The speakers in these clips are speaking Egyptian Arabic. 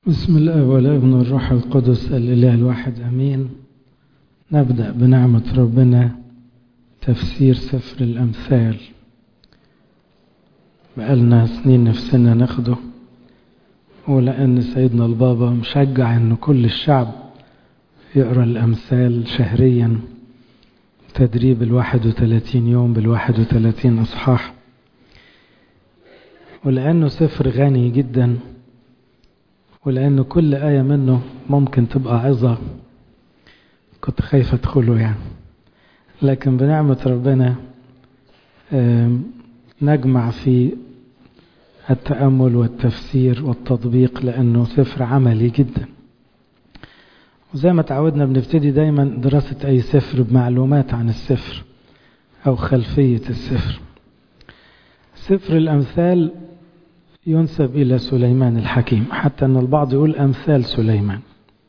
بسم الله والابن والروح القدس الإله الواحد أمين نبدأ بنعمة ربنا تفسير سفر الأمثال بقالنا سنين نفسنا ناخده ولأن سيدنا البابا مشجع أن كل الشعب يقرأ الأمثال شهريا تدريب الواحد وثلاثين يوم بالواحد وثلاثين أصحاح ولأنه سفر غني جدا ولأن كل آية منه ممكن تبقى عظة كنت خايف أدخله يعني لكن بنعمة ربنا نجمع في التأمل والتفسير والتطبيق لأنه سفر عملي جدا وزي ما تعودنا بنبتدي دايما دراسة أي سفر بمعلومات عن السفر أو خلفية السفر سفر الأمثال ينسب إلى سليمان الحكيم حتى أن البعض يقول أمثال سليمان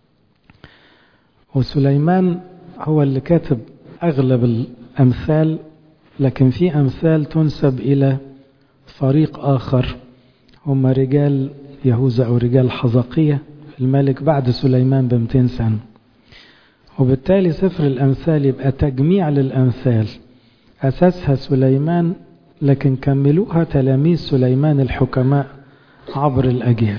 وسليمان هو اللي كاتب أغلب الأمثال لكن في أمثال تنسب إلى فريق آخر هم رجال يهوذا أو رجال حزقية الملك بعد سليمان بمتين سنة وبالتالي سفر الأمثال يبقى تجميع للأمثال أساسها سليمان لكن كملوها تلاميذ سليمان الحكماء عبر الأجيال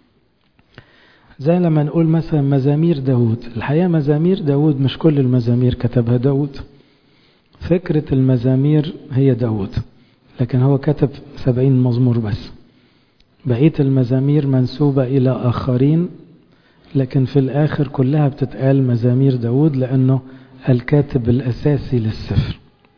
زي لما نقول مثلا مزامير داود الحقيقة مزامير داود مش كل المزامير كتبها داود فكرة المزامير هي داود لكن هو كتب سبعين مزمور بس بقية المزامير منسوبة إلى آخرين لكن في الآخر كلها بتتقال مزامير داود لأنه الكاتب الأساسي للسفر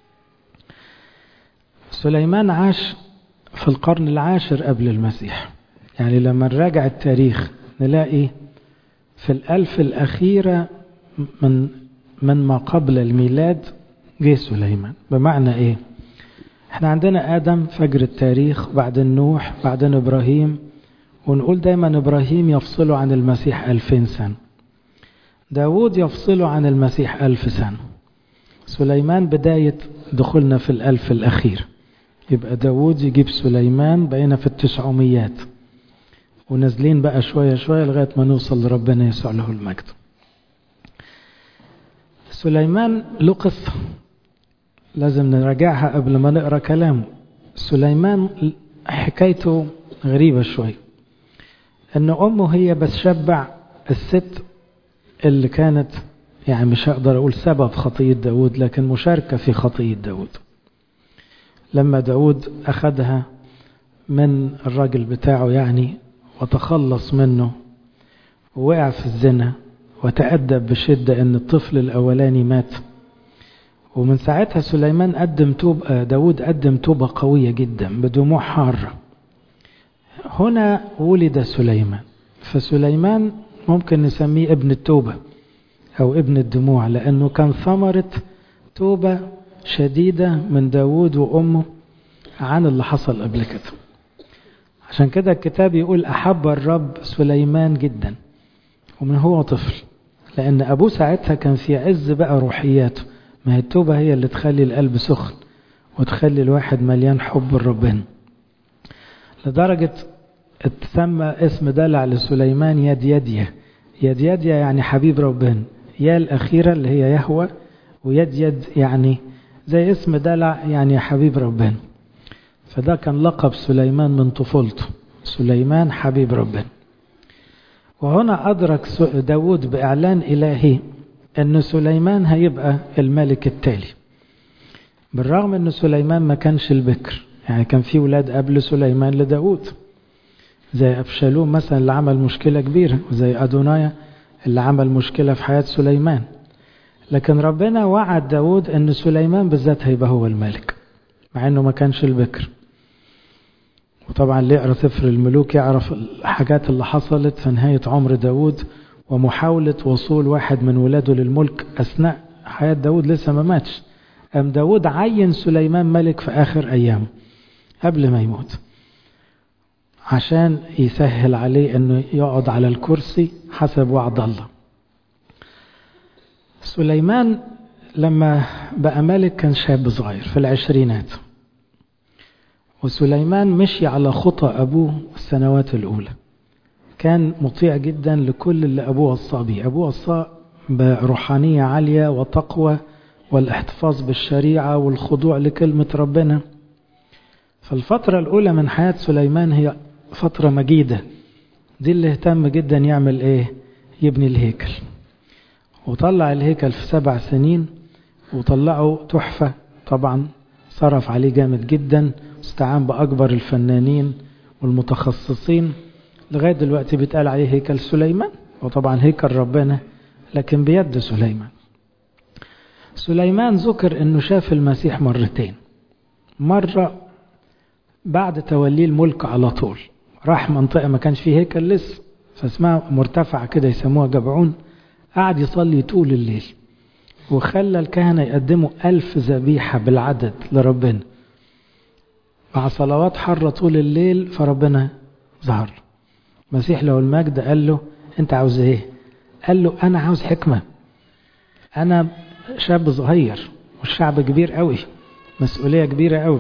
سليمان عاش في القرن العاشر قبل المسيح يعني لما نراجع التاريخ نلاقي في الألف الأخيرة من من ما قبل الميلاد جه سليمان بمعنى إيه احنا عندنا آدم فجر التاريخ بعدين نوح بعدين إبراهيم ونقول دايما إبراهيم يفصله عن المسيح ألفين سنة داود يفصله عن المسيح ألف سنة سليمان بداية دخولنا في الألف الأخير يبقى داود يجيب سليمان بقينا في التسعميات ونازلين بقى شوية شوية لغاية ما نوصل لربنا يسوع له المجد سليمان له قصة لازم نراجعها قبل ما نقرا كلامه سليمان حكايته غريبة شوية ان امه هي بتشبع الست اللي كانت يعني مش هقدر اقول سبب خطية داود لكن مشاركة في خطية داود لما داود أخذها من الراجل بتاعه يعني وتخلص منه ووقع في الزنا وتأدب بشدة أن الطفل الأولاني مات ومن ساعتها سليمان قدم توبة داود قدم توبة قوية جدا بدموع حارة هنا ولد سليمان فسليمان ممكن نسميه ابن التوبة أو ابن الدموع لأنه كان ثمرة توبة شديدة من داود وأمه عن اللي حصل قبل كده عشان كده الكتاب يقول أحب الرب سليمان جدا ومن هو طفل لأن أبوه ساعتها كان في عز بقى روحياته ما هي التوبة هي اللي تخلي القلب سخن وتخلي الواحد مليان حب لربنا لدرجة اتسمى اسم دلع لسليمان يد يديه يد يديه يعني حبيب ربنا يا الأخيرة اللي هي يهوى ويد يد يعني زي اسم دلع يعني حبيب ربنا فده كان لقب سليمان من طفولته سليمان حبيب ربنا وهنا أدرك داود بإعلان إلهي أن سليمان هيبقى الملك التالي بالرغم أن سليمان ما كانش البكر يعني كان في ولاد قبل سليمان لداود زي أبشالوم مثلا اللي عمل مشكلة كبيرة وزي أدونايا اللي عمل مشكلة في حياة سليمان لكن ربنا وعد داود أن سليمان بالذات هيبقى هو الملك مع أنه ما كانش البكر وطبعا اللي يقرأ سفر الملوك يعرف الحاجات اللي حصلت في نهاية عمر داود ومحاولة وصول واحد من ولاده للملك أثناء حياة داود لسه ما ماتش أم داود عين سليمان ملك في آخر أيامه قبل ما يموت عشان يسهل عليه أنه يقعد على الكرسي حسب وعد الله سليمان لما بقى ملك كان شاب صغير في العشرينات وسليمان مشي على خطى أبوه السنوات الأولى كان مطيع جدا لكل اللي أبوه وصى به أبوه وصى بروحانية عالية وتقوى والاحتفاظ بالشريعة والخضوع لكلمة ربنا فالفترة الأولى من حياة سليمان هي فترة مجيدة دي اللي اهتم جدا يعمل ايه يبني الهيكل وطلع الهيكل في سبع سنين وطلعه تحفة طبعا صرف عليه جامد جدا استعان بأكبر الفنانين والمتخصصين لغاية دلوقتي بيتقال عليه هيكل سليمان وطبعا هيكل ربنا لكن بيد سليمان سليمان ذكر انه شاف المسيح مرتين مرة بعد توليه الملك على طول راح منطقة ما كانش فيه هيكل لسه فاسمها مرتفعة كده يسموها جبعون قعد يصلي طول الليل وخلى الكهنة يقدموا ألف ذبيحة بالعدد لربنا مع صلوات حرة طول الليل فربنا ظهر مسيح له المجد قال له انت عاوز ايه قال له انا عاوز حكمة انا شاب صغير والشعب كبير قوي مسؤولية كبيرة قوي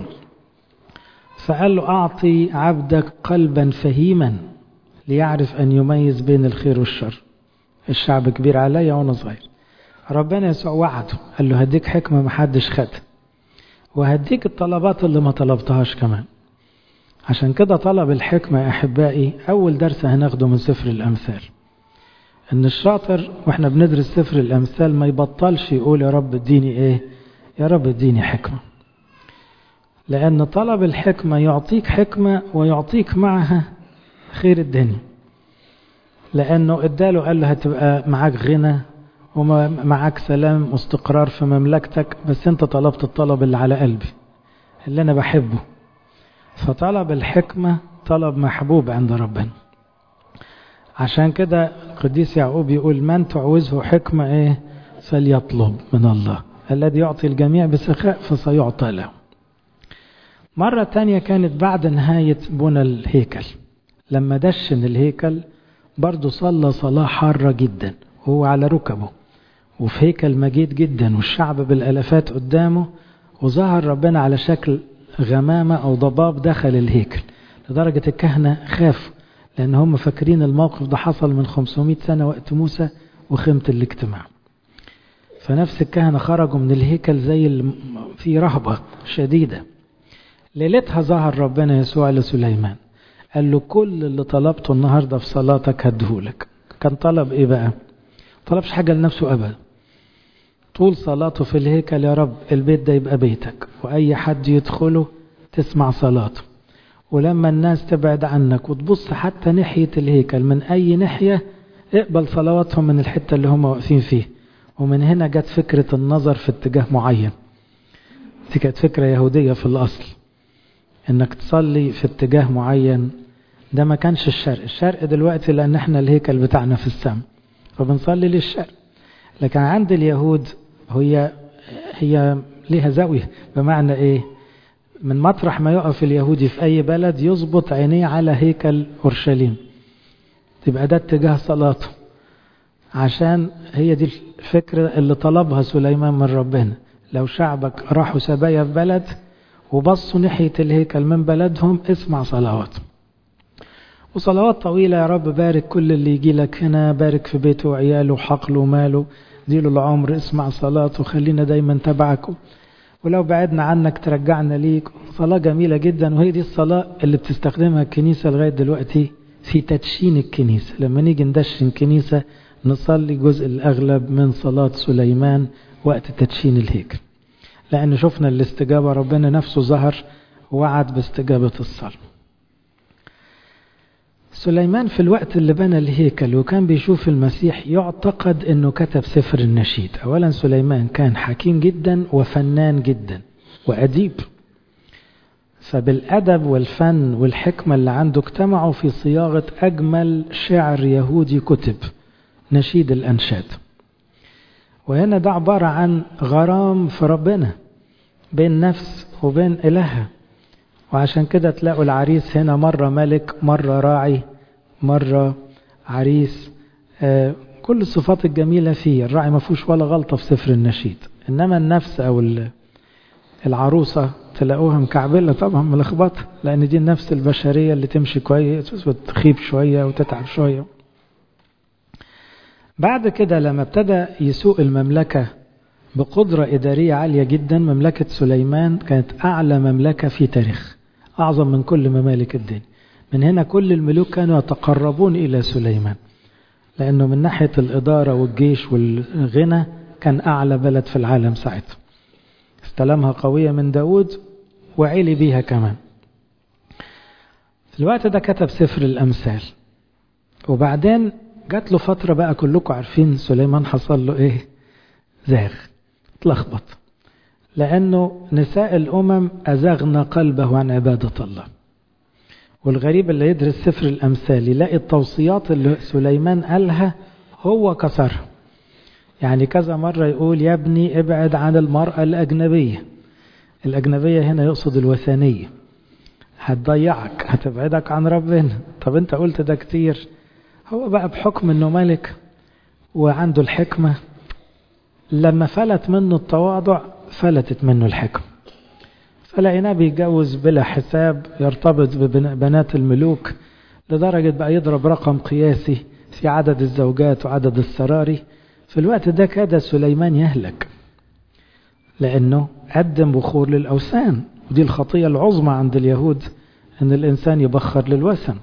فقال له أعطي عبدك قلبا فهيما ليعرف أن يميز بين الخير والشر الشعب كبير عليا وأنا صغير ربنا يسوع وعده قال له هديك حكمة محدش خدها وهديك الطلبات اللي ما طلبتهاش كمان عشان كده طلب الحكمة يا أحبائي أول درس هناخده من سفر الأمثال إن الشاطر وإحنا بندرس سفر الأمثال ما يبطلش يقول يا رب اديني إيه يا رب اديني حكمة لأن طلب الحكمة يعطيك حكمة ويعطيك معها خير الدنيا لأنه اداله قال له هتبقى معاك غنى ومعاك سلام واستقرار في مملكتك بس انت طلبت الطلب اللي على قلبي اللي انا بحبه فطلب الحكمة طلب محبوب عند ربنا عشان كده القديس يعقوب يقول من تعوزه حكمة ايه فليطلب من الله الذي يعطي الجميع بسخاء فسيعطى له مرة تانية كانت بعد نهاية بنى الهيكل لما دشن الهيكل برضه صلى صلاة حارة جدا وهو على ركبه وفي هيكل مجيد جدا والشعب بالالافات قدامه وظهر ربنا على شكل غمامة او ضباب دخل الهيكل لدرجة الكهنة خافوا لان هم فاكرين الموقف ده حصل من 500 سنة وقت موسى وخيمة الاجتماع فنفس الكهنة خرجوا من الهيكل زي في رهبة شديدة ليلتها ظهر ربنا يسوع لسليمان قال له كل اللي طلبته النهاردة في صلاتك هديهولك كان طلب ايه بقى طلبش حاجة لنفسه أبدا طول صلاته في الهيكل يا رب البيت ده يبقى بيتك وأي حد يدخله تسمع صلاته ولما الناس تبعد عنك وتبص حتى ناحية الهيكل من أي ناحية اقبل صلواتهم من الحتة اللي هم واقفين فيه ومن هنا جت فكرة النظر في اتجاه معين دي كانت فكرة يهودية في الأصل انك تصلي في اتجاه معين ده ما كانش الشرق الشرق دلوقتي لان احنا الهيكل بتاعنا في السماء فبنصلي للشرق لكن عند اليهود هي هي ليها زاوية بمعنى ايه من مطرح ما يقف اليهودي في اي بلد يظبط عينيه على هيكل اورشليم تبقى ده اتجاه صلاته عشان هي دي الفكرة اللي طلبها سليمان من ربنا لو شعبك راحوا سبايا في بلد وبصوا ناحية الهيكل من بلدهم اسمع صلوات وصلوات طويلة يا رب بارك كل اللي يجي لك هنا بارك في بيته وعياله وحقله وماله ديله العمر اسمع صلاته خلينا دايما تبعك ولو بعدنا عنك ترجعنا ليك صلاة جميلة جدا وهي دي الصلاة اللي بتستخدمها الكنيسة لغاية دلوقتي في تدشين الكنيسة لما نيجي ندشن كنيسة نصلي جزء الأغلب من صلاة سليمان وقت تدشين الهيكل لأن شفنا الاستجابة ربنا نفسه ظهر ووعد باستجابة الصلاة سليمان في الوقت اللي بنى الهيكل وكان بيشوف المسيح يعتقد انه كتب سفر النشيد اولا سليمان كان حكيم جدا وفنان جدا واديب فبالادب والفن والحكمة اللي عنده اجتمعوا في صياغة اجمل شعر يهودي كتب نشيد الانشاد وهنا ده عبارة عن غرام في ربنا بين نفس وبين إلهها وعشان كده تلاقوا العريس هنا مرة ملك مرة راعي مرة عريس آه كل الصفات الجميلة فيه الراعي ما فيهوش ولا غلطة في سفر النشيد إنما النفس أو العروسة تلاقوها مكعبلة طبعا ملخبطة لأن دي النفس البشرية اللي تمشي كويس وتخيب شوية وتتعب شوية بعد كده لما ابتدى يسوق المملكة بقدرة إدارية عالية جدا مملكة سليمان كانت أعلى مملكة في تاريخ أعظم من كل ممالك الدنيا من هنا كل الملوك كانوا يتقربون إلى سليمان لأنه من ناحية الإدارة والجيش والغنى كان أعلى بلد في العالم ساعتها استلمها قوية من داود وعلي بيها كمان في الوقت ده كتب سفر الأمثال وبعدين جات له فترة بقى كلكم عارفين سليمان حصل له ايه زاغ اتلخبط لأنه نساء الأمم أزغن قلبه عن عبادة الله والغريب اللي يدرس سفر الأمثال يلاقي التوصيات اللي سليمان قالها هو كسرها يعني كذا مرة يقول يا ابني ابعد عن المرأة الأجنبية الأجنبية هنا يقصد الوثنية هتضيعك هتبعدك عن ربنا طب انت قلت ده كتير هو بقى بحكم انه ملك وعنده الحكمة لما فلت منه التواضع فلتت منه الحكمة فلقيناه بيتجوز بلا حساب يرتبط ببنات الملوك لدرجة بقى يضرب رقم قياسي في عدد الزوجات وعدد السراري في الوقت ده كاد سليمان يهلك لأنه قدم بخور للأوثان ودي الخطية العظمى عند اليهود أن الإنسان يبخر للوثن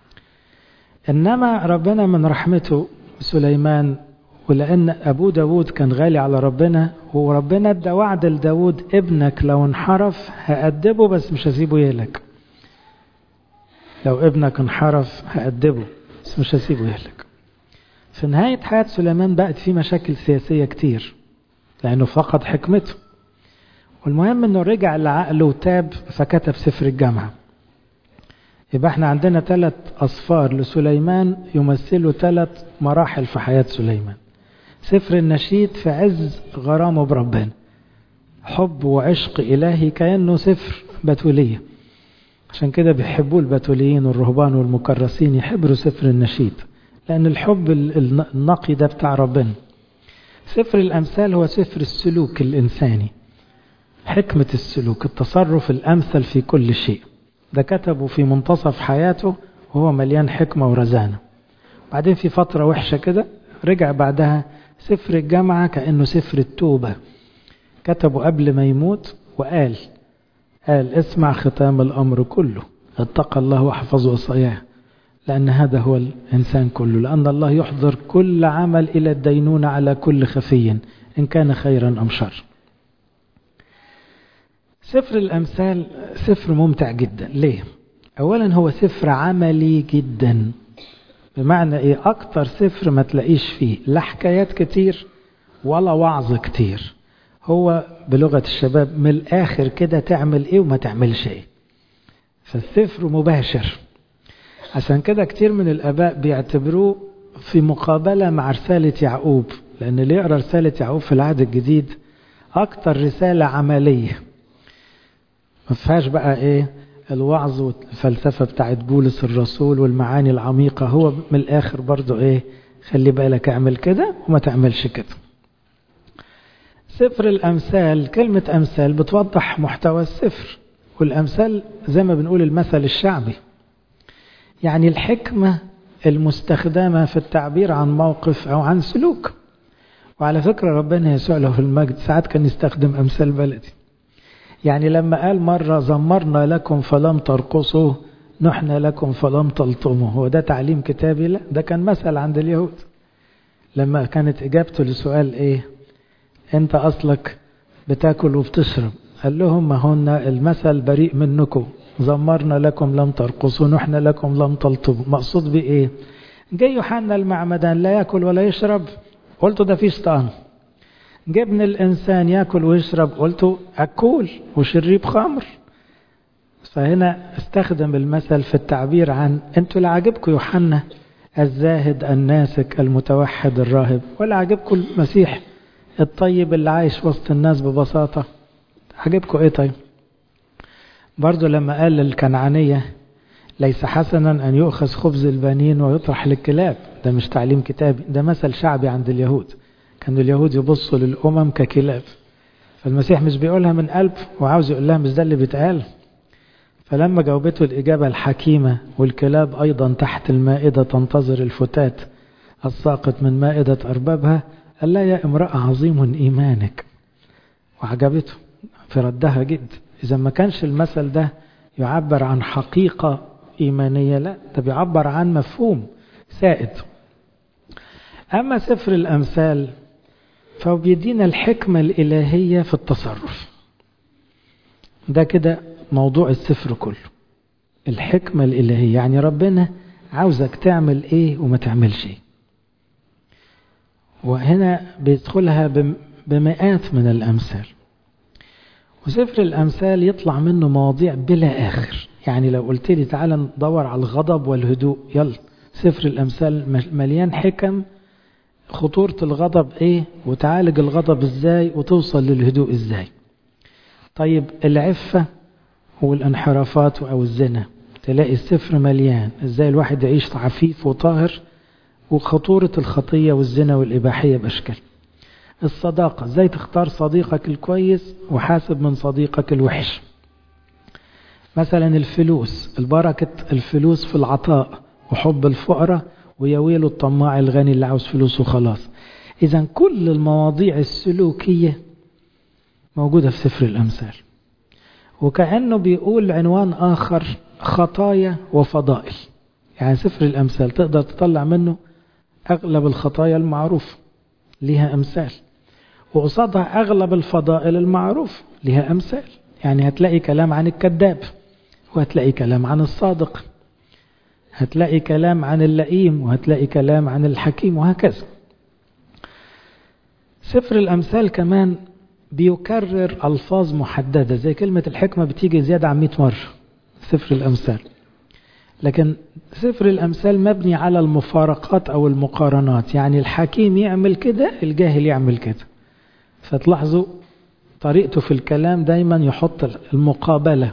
إنما ربنا من رحمته سليمان ولأن أبوه داود كان غالي على ربنا وربنا ادى وعد لداود ابنك لو انحرف هأدبه بس مش هسيبه يهلك لو ابنك انحرف هأدبه بس مش هسيبه يهلك في نهاية حياة سليمان بقت في مشاكل سياسية كتير لأنه فقد حكمته والمهم أنه رجع لعقله وتاب فكتب سفر الجامعة يبقى احنا عندنا ثلاث أصفار لسليمان يمثلوا ثلاث مراحل في حياة سليمان سفر النشيد في عز غرامه بربنا حب وعشق إلهي كأنه سفر بتولية عشان كده بيحبوه البتوليين والرهبان والمكرسين يحبوا سفر النشيد لأن الحب النقي ده بتاع ربنا سفر الأمثال هو سفر السلوك الإنساني حكمة السلوك التصرف الأمثل في كل شيء ده كتبه في منتصف حياته وهو مليان حكمة ورزانة بعدين في فترة وحشة كده رجع بعدها سفر الجامعة كأنه سفر التوبة كتبه قبل ما يموت وقال قال اسمع ختام الأمر كله اتقى الله واحفظ وصاياه لأن هذا هو الإنسان كله لأن الله يحضر كل عمل إلى الدينونة على كل خفي إن كان خيرا أم شر سفر الأمثال سفر ممتع جدا ليه؟ أولا هو سفر عملي جدا بمعنى إيه أكتر سفر ما تلاقيش فيه لا حكايات كتير ولا وعظ كتير هو بلغة الشباب من الآخر كده تعمل إيه وما تعملش إيه فالسفر مباشر عشان كده كتير من الآباء بيعتبروه في مقابلة مع رسالة يعقوب لأن اللي يقرأ رسالة يعقوب في العهد الجديد أكتر رسالة عملية ما فيهاش بقى إيه الوعظ والفلسفة بتاعت بولس الرسول والمعاني العميقة هو من الآخر برضو إيه خلي بالك اعمل كده وما تعملش كده سفر الأمثال كلمة أمثال بتوضح محتوى السفر والأمثال زي ما بنقول المثل الشعبي يعني الحكمة المستخدمة في التعبير عن موقف أو عن سلوك وعلى فكرة ربنا يسوع له في المجد ساعات كان يستخدم أمثال بلدي يعني لما قال مرة زمرنا لكم فلم ترقصوا نحن لكم فلم تلطموا هو ده تعليم كتابي لا ده كان مثل عند اليهود لما كانت إجابته لسؤال إيه أنت أصلك بتاكل وبتشرب قال لهم ما هن المثل بريء منكم زمرنا لكم لم ترقصوا نحن لكم لم تلطموا مقصود بإيه جاي يوحنا المعمدان لا يأكل ولا يشرب قلت ده فيش طعم جبن الإنسان يأكل ويشرب قلت أكول وشريب خمر فهنا استخدم المثل في التعبير عن أنتوا لا عاجبكم يوحنا الزاهد الناسك المتوحد الراهب ولا عاجبكم المسيح الطيب اللي عايش وسط الناس ببساطة عاجبكم ايه طيب برضو لما قال للكنعانية ليس حسنا أن يؤخذ خبز البنين ويطرح للكلاب ده مش تعليم كتابي ده مثل شعبي عند اليهود كانوا اليهود يبصوا للأمم ككلاب فالمسيح مش بيقولها من قلب وعاوز يقول لها مش ده اللي بيتقال فلما جاوبته الإجابة الحكيمة والكلاب أيضا تحت المائدة تنتظر الفتات الساقط من مائدة أربابها قال لا يا امرأة عظيم إيمانك وعجبته في ردها جد إذا ما كانش المثل ده يعبر عن حقيقة إيمانية لا ده بيعبر عن مفهوم سائد أما سفر الأمثال فهو بيدينا الحكمة الإلهية في التصرف ده كده موضوع السفر كله الحكمة الإلهية يعني ربنا عاوزك تعمل إيه وما تعملش إيه وهنا بيدخلها بمئات من الأمثال وسفر الأمثال يطلع منه مواضيع بلا آخر يعني لو قلت لي تعالى ندور على الغضب والهدوء يلا سفر الأمثال مليان حكم خطورة الغضب ايه وتعالج الغضب ازاي وتوصل للهدوء ازاي طيب العفة والانحرافات او الزنا تلاقي السفر مليان ازاي الواحد يعيش عفيف وطاهر وخطورة الخطية والزنا والإباحية بأشكال الصداقة ازاي تختار صديقك الكويس وحاسب من صديقك الوحش مثلا الفلوس البركة الفلوس في العطاء وحب الفقراء ويا ويله الطماع الغني اللي عاوز فلوسه خلاص إذا كل المواضيع السلوكية موجودة في سفر الأمثال وكأنه بيقول عنوان آخر خطايا وفضائل يعني سفر الأمثال تقدر تطلع منه أغلب الخطايا المعروفة لها أمثال وقصادها أغلب الفضائل المعروف لها أمثال يعني هتلاقي كلام عن الكذاب وهتلاقي كلام عن الصادق هتلاقي كلام عن اللئيم وهتلاقي كلام عن الحكيم وهكذا سفر الأمثال كمان بيكرر ألفاظ محددة زي كلمة الحكمة بتيجي زيادة عن 100 مرة سفر الأمثال لكن سفر الأمثال مبني على المفارقات أو المقارنات يعني الحكيم يعمل كده الجاهل يعمل كده فتلاحظوا طريقته في الكلام دايما يحط المقابلة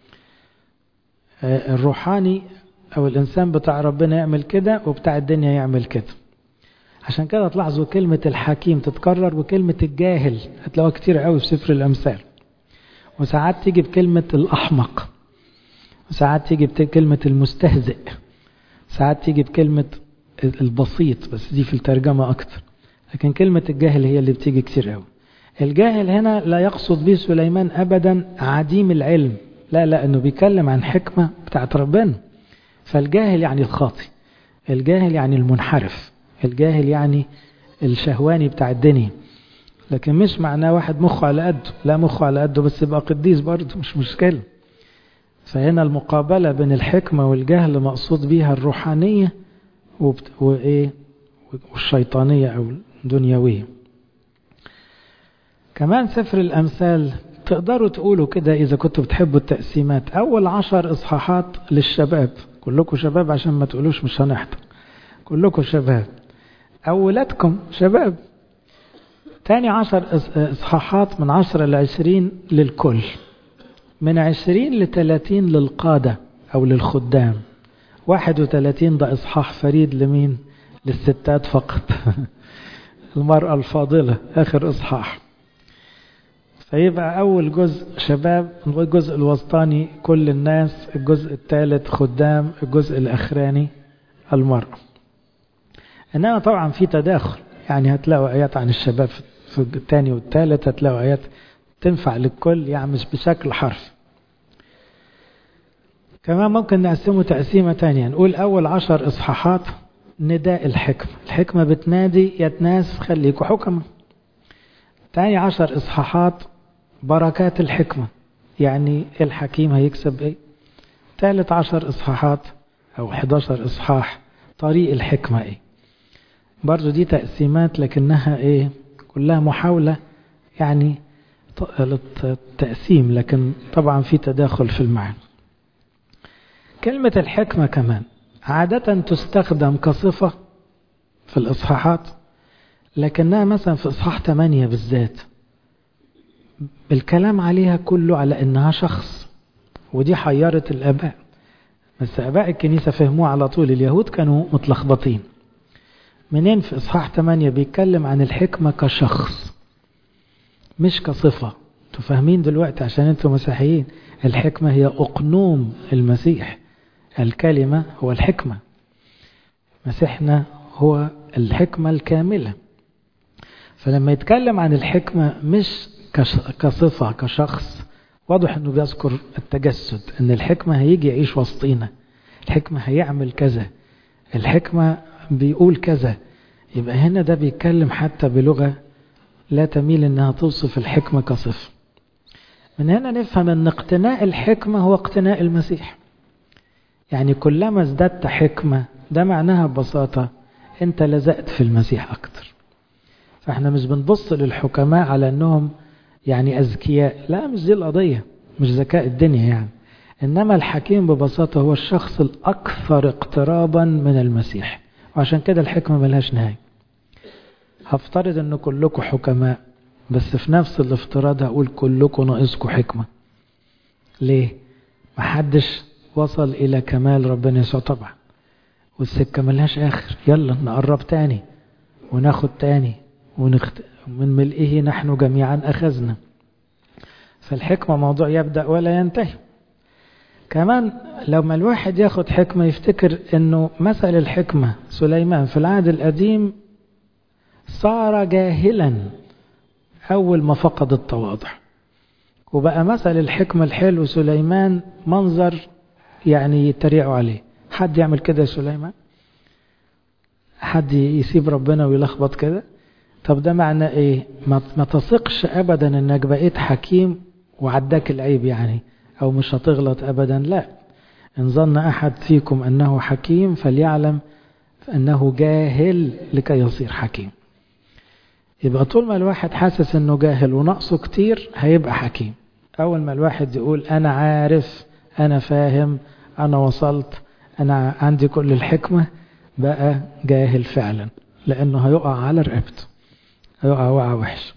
الروحاني أو الإنسان بتاع ربنا يعمل كده وبتاع الدنيا يعمل كده عشان كده تلاحظوا كلمة الحكيم تتكرر وكلمة الجاهل هتلاقوها كتير قوي في سفر الأمثال وساعات تيجي بكلمة الأحمق وساعات تيجي بكلمة المستهزئ ساعات تيجي بكلمة البسيط بس دي في الترجمة أكتر لكن كلمة الجاهل هي اللي بتيجي كتير قوي الجاهل هنا لا يقصد به سليمان أبدا عديم العلم لا لا أنه بيتكلم عن حكمة بتاعت ربنا فالجاهل يعني الخاطي الجاهل يعني المنحرف الجاهل يعني الشهواني بتاع الدنيا لكن مش معناه واحد مخه على قده لا مخه على قده بس يبقى قديس برضه مش مشكلة فهنا المقابلة بين الحكمة والجهل مقصود بيها الروحانية وإيه والشيطانية أو الدنيوية كمان سفر الأمثال تقدروا تقولوا كده إذا كنتوا بتحبوا التقسيمات أول عشر إصحاحات للشباب كلكم شباب عشان ما تقولوش مش هنحضر كلكم شباب أولادكم شباب تاني عشر إصحاحات من عشرة لعشرين للكل من عشرين لتلاتين للقادة أو للخدام واحد وتلاتين ده إصحاح فريد لمين للستات فقط المرأة الفاضلة آخر إصحاح فيبقى أول جزء شباب الجزء الوسطاني كل الناس الجزء الثالث خدام الجزء الأخراني المرأة إنما طبعا في تداخل يعني هتلاقوا آيات عن الشباب في الثاني والثالث هتلاقوا آيات تنفع للكل يعني مش بشكل حرف كمان ممكن نقسمه تقسيمة تانية نقول أول عشر إصحاحات نداء الحكمة الحكمة بتنادي يا ناس خليكوا حكمة تاني عشر إصحاحات بركات الحكمة يعني الحكيم هيكسب ايه ثالث عشر إصحاحات أو 11 إصحاح طريق الحكمة ايه برضو دي تقسيمات لكنها ايه كلها محاولة يعني التقسيم لكن طبعا في تداخل في المعنى كلمة الحكمة كمان عادة تستخدم كصفة في الإصحاحات لكنها مثلا في إصحاح 8 بالذات الكلام عليها كله على إنها شخص ودي حيرت الآباء بس آباء الكنيسة فهموها على طول اليهود كانوا متلخبطين منين في إصحاح 8 بيتكلم عن الحكمة كشخص مش كصفة انتوا فاهمين دلوقتي عشان انتوا مسيحيين الحكمة هي أقنوم المسيح الكلمة هو الحكمة مسيحنا هو الحكمة الكاملة فلما يتكلم عن الحكمة مش كصفة كشخص واضح انه بيذكر التجسد ان الحكمة هيجي يعيش وسطينا الحكمة هيعمل كذا الحكمة بيقول كذا يبقى هنا ده بيتكلم حتى بلغة لا تميل انها توصف الحكمة كصفة من هنا نفهم ان اقتناء الحكمة هو اقتناء المسيح يعني كلما ازددت حكمة ده معناها ببساطة انت لزقت في المسيح اكتر فاحنا مش بنبص للحكماء على انهم يعني اذكياء لا مش دي القضية مش ذكاء الدنيا يعني انما الحكيم ببساطة هو الشخص الاكثر اقترابا من المسيح وعشان كده الحكمة ملهاش نهاية هفترض ان كلكم حكماء بس في نفس الافتراض هقول كلكم ناقصكم حكمة ليه محدش وصل الى كمال ربنا يسوع طبعا والسكة ملهاش اخر يلا نقرب تاني وناخد تاني ونخت... من ملئه نحن جميعا اخذنا فالحكمة موضوع يبدأ ولا ينتهي كمان لما الواحد ياخد حكمة يفتكر انه مثل الحكمة سليمان في العهد القديم صار جاهلا اول ما فقد التواضع وبقى مثل الحكمة الحلو سليمان منظر يعني يتريقوا عليه حد يعمل كده يا سليمان حد يسيب ربنا ويلخبط كده طب ده معنى ايه ما تثقش ابدا انك بقيت حكيم وعداك العيب يعني او مش هتغلط ابدا لا ان ظن احد فيكم انه حكيم فليعلم انه جاهل لكي يصير حكيم يبقى طول ما الواحد حاسس انه جاهل ونقصه كتير هيبقى حكيم اول ما الواحد يقول انا عارف انا فاهم انا وصلت انا عندي كل الحكمة بقى جاهل فعلا لانه هيقع على رقبته هيقع وقع وحش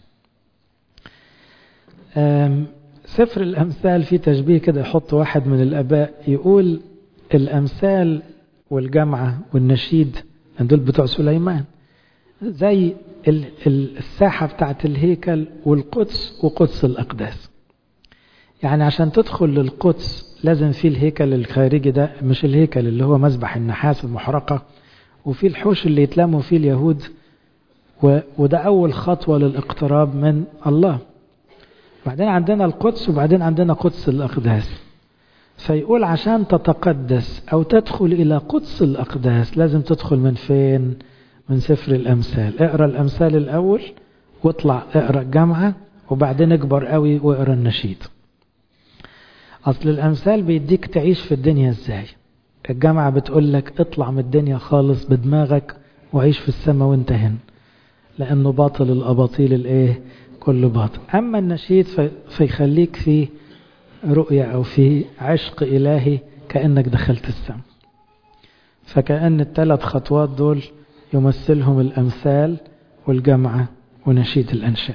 سفر الامثال فيه تشبيه كده يحط واحد من الاباء يقول الامثال والجمعة والنشيد دول بتوع سليمان زي الساحة بتاعت الهيكل والقدس وقدس الأقداس يعني عشان تدخل للقدس لازم في الهيكل الخارجي ده مش الهيكل اللي هو مذبح النحاس المحرقة وفي الحوش اللي يتلموا فيه اليهود وده أول خطوة للاقتراب من الله بعدين عندنا القدس وبعدين عندنا قدس الأقداس فيقول عشان تتقدس أو تدخل إلى قدس الأقداس لازم تدخل من فين؟ من سفر الأمثال اقرأ الأمثال الأول واطلع اقرأ الجامعة وبعدين اكبر قوي واقرأ النشيد أصل الأمثال بيديك تعيش في الدنيا ازاي الجامعة بتقول لك اطلع من الدنيا خالص بدماغك وعيش في السماء وانت هنا لأنه باطل الأباطيل الايه كل باطل أما النشيد في فيخليك في رؤية أو في عشق إلهي كأنك دخلت السماء فكأن الثلاث خطوات دول يمثلهم الأمثال والجمعة ونشيد الأنشاد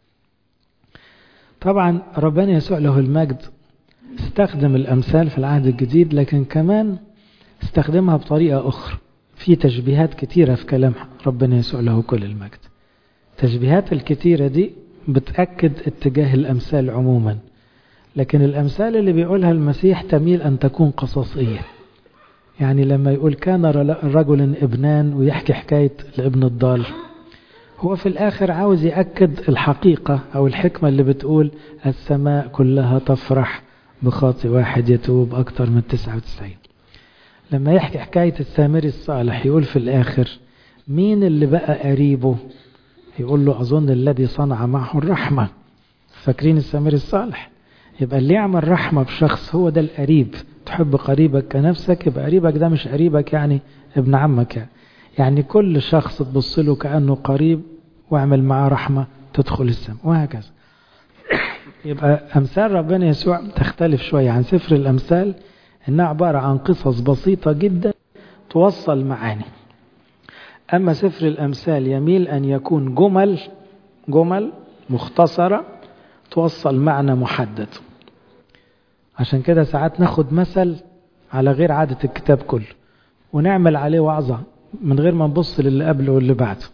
طبعا ربنا يسوع له المجد استخدم الأمثال في العهد الجديد لكن كمان استخدمها بطريقة أخرى في تشبيهات كتيرة في كلام ربنا يسوع له كل المجد التشبيهات الكتيرة دي بتأكد اتجاه الأمثال عموما لكن الأمثال اللي بيقولها المسيح تميل أن تكون قصصية يعني لما يقول كان رجل ابنان ويحكي حكاية الابن الضال هو في الآخر عاوز يأكد الحقيقة أو الحكمة اللي بتقول السماء كلها تفرح بخاطئ واحد يتوب أكتر من 99 لما يحكي حكاية السامري الصالح يقول في الآخر مين اللي بقى قريبه يقول له أظن الذي صنع معه الرحمة فاكرين السامري الصالح يبقى اللي يعمل رحمة بشخص هو ده القريب تحب قريبك كنفسك يبقى قريبك ده مش قريبك يعني ابن عمك يعني, يعني كل شخص تبص له كأنه قريب واعمل معاه رحمة تدخل السماء وهكذا يبقى أمثال ربنا يسوع تختلف شوية عن سفر الأمثال إنها عبارة عن قصص بسيطة جدا توصل معاني أما سفر الأمثال يميل أن يكون جمل جمل مختصرة توصل معنى محدد عشان كده ساعات ناخد مثل على غير عادة الكتاب كله ونعمل عليه وعظة من غير ما نبص للي قبله واللي بعده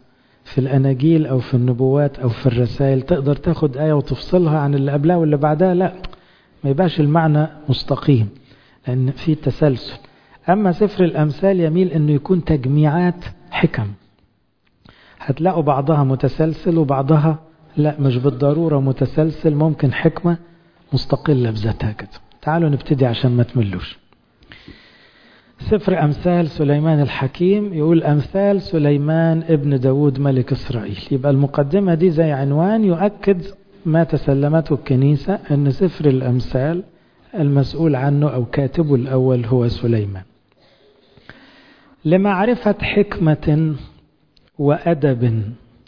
في الأناجيل أو في النبوات أو في الرسائل تقدر تاخد آية وتفصلها عن اللي قبلها واللي بعدها لا ما يبقاش المعنى مستقيم لأن في تسلسل أما سفر الأمثال يميل أنه يكون تجميعات حكم هتلاقوا بعضها متسلسل وبعضها لا مش بالضرورة متسلسل ممكن حكمة مستقلة بذاتها كده تعالوا نبتدي عشان ما تملوش سفر أمثال سليمان الحكيم يقول أمثال سليمان ابن داود ملك إسرائيل يبقى المقدمة دي زي عنوان يؤكد ما تسلمته الكنيسة أن سفر الأمثال المسؤول عنه أو كاتبه الأول هو سليمان لمعرفة حكمة وأدب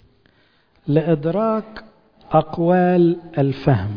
لإدراك أقوال الفهم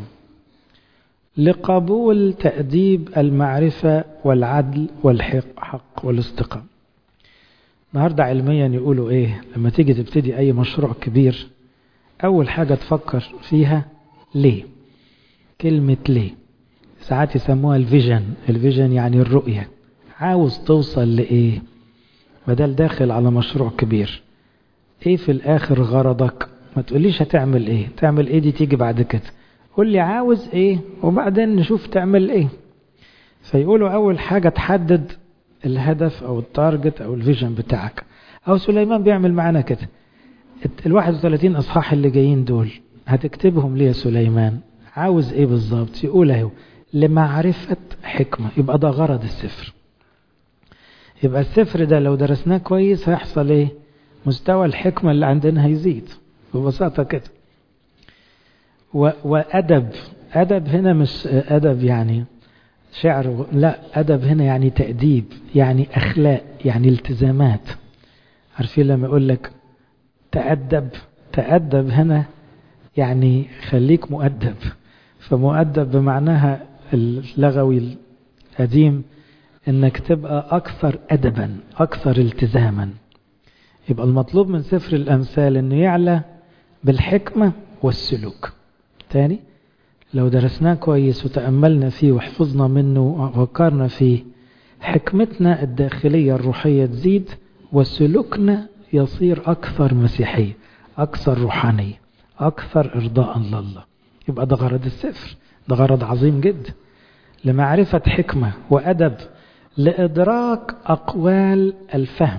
لقبول تأديب المعرفة والعدل والحق والاستقامة النهاردة علميا يقولوا إيه لما تيجي تبتدي أي مشروع كبير أول حاجة تفكر فيها ليه كلمة ليه ساعات يسموها الفيجن الفيجن يعني الرؤية عاوز توصل لإيه بدل داخل على مشروع كبير ايه في الاخر غرضك ما تقوليش هتعمل ايه تعمل ايه دي تيجي بعد كده قول لي عاوز ايه وبعدين نشوف تعمل ايه فيقولوا اول حاجة تحدد الهدف او التارجت او الفيجن بتاعك او سليمان بيعمل معانا كده ال 31 اصحاح اللي جايين دول هتكتبهم ليه يا سليمان عاوز ايه بالظبط يقول اهو لمعرفة حكمة يبقى ده غرض السفر يبقى السفر ده لو درسناه كويس هيحصل ايه مستوى الحكمة اللي عندنا هيزيد ببساطة كده و... وأدب أدب هنا مش أدب يعني شعر لا أدب هنا يعني تأديب يعني أخلاق يعني التزامات عارفين لما يقول لك تأدب تأدب هنا يعني خليك مؤدب فمؤدب بمعناها اللغوي القديم انك تبقى اكثر ادبا اكثر التزاما يبقى المطلوب من سفر الامثال انه يعلى بالحكمة والسلوك تاني لو درسناه كويس وتأملنا فيه وحفظنا منه وفكرنا فيه حكمتنا الداخلية الروحية تزيد وسلوكنا يصير أكثر مسيحية أكثر روحانية أكثر إرضاء لله يبقى ده غرض السفر ده غرض عظيم جدا لمعرفة حكمة وأدب لإدراك أقوال الفهم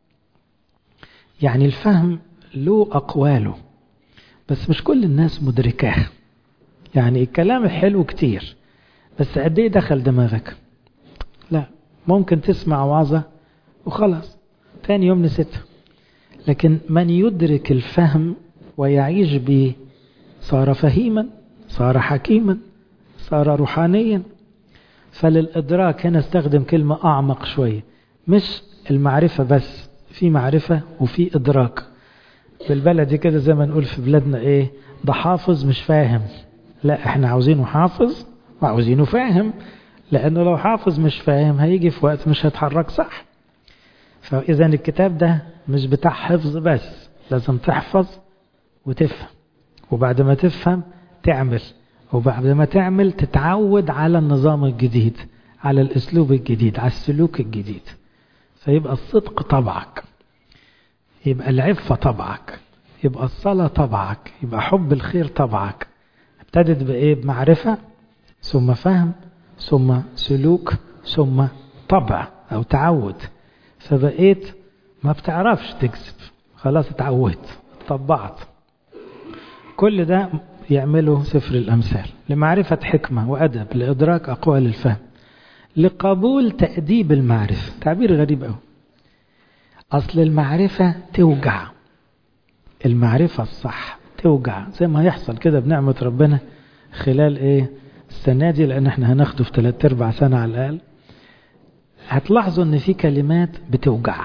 يعني الفهم له أقواله بس مش كل الناس مدركاه يعني الكلام الحلو كتير بس قد ايه دخل دماغك لا ممكن تسمع وعظة وخلاص تاني يوم نسيتها لكن من يدرك الفهم ويعيش به صار فهيما صار حكيما صار روحانيا فللإدراك هنا استخدم كلمة أعمق شوية مش المعرفة بس في معرفة وفي إدراك بالبلدي كده زي ما نقول في بلادنا إيه ده حافظ مش فاهم لا احنا عاوزينه حافظ وعاوزينه فاهم لأنه لو حافظ مش فاهم هيجي في وقت مش هيتحرك صح فإذا الكتاب ده مش بتاع حفظ بس لازم تحفظ وتفهم وبعد ما تفهم تعمل وبعد ما تعمل تتعود على النظام الجديد على الأسلوب الجديد على السلوك الجديد فيبقى الصدق طبعك يبقى العفة طبعك يبقى الصلاة طبعك يبقى حب الخير طبعك ابتدت بإيه بمعرفة ثم فهم ثم سلوك ثم طبع أو تعود فبقيت ما بتعرفش تكذب خلاص اتعودت طبعت كل ده يعمله سفر الأمثال لمعرفة حكمة وأدب لإدراك أقوال الفهم لقبول تأديب المعرفة تعبير غريب أوي أصل المعرفة توجع المعرفة الصح توجع زي ما هيحصل كده بنعمة ربنا خلال ايه السنة دي لأن احنا هناخده في ثلاث أرباع سنة على الأقل هتلاحظوا ان في كلمات بتوجع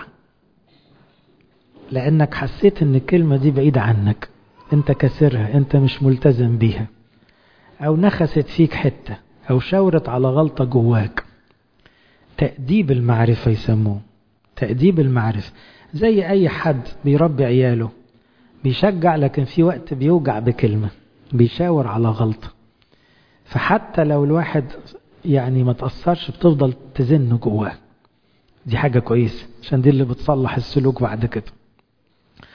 لأنك حسيت ان الكلمة دي بعيدة عنك انت كسرها انت مش ملتزم بيها او نخست فيك حتة او شاورت على غلطة جواك تأديب المعرفة يسموه تأديب المعرفة زي اي حد بيربي عياله بيشجع لكن في وقت بيوجع بكلمة بيشاور على غلطة فحتى لو الواحد يعني ما تأثرش بتفضل تزن جواه دي حاجة كويسة عشان دي اللي بتصلح السلوك بعد كده